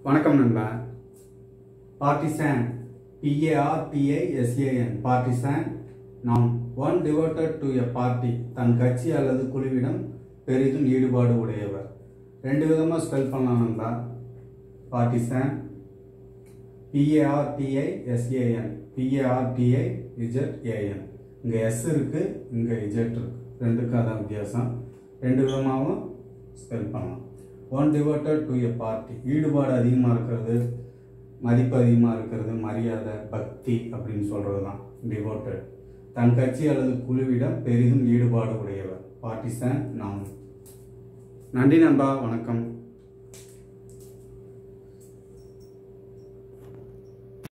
வணக்கம் நண்பா partisan பிஏஆர்டிஐஎஸ்ஏஎன் partisan நாம் one devoted to a party தன் கட்சி அல்லது குழுவிடம் பெரிதும் ஈடுபாடு உடையவர் ரெண்டு விதமாக ஸ்பெல் பண்ணலாம் நண்பா partisan P A R T I S A N P A R T I Z A N இங்கே எஸ் இருக்கு இங்கே இஜெட் இருக்கு ரெண்டுக்கும் அதான் வித்தியாசம் ரெண்டு விதமாகவும் ஸ்பெல் பண்ணலாம் one devoted to a party ஈடுபாடு அதிகமாக இருக்கிறது மதிப்பு அதிகமாக இருக்கிறது மரியாதை பக்தி அப்படின்னு சொல்கிறது தான் டிவோட்டட் தன் கட்சி அல்லது குழுவிடம் பெரிதும் ஈடுபாடு உடையவர் பார்ட்டிசன் நான் நன்றி நண்பா வணக்கம்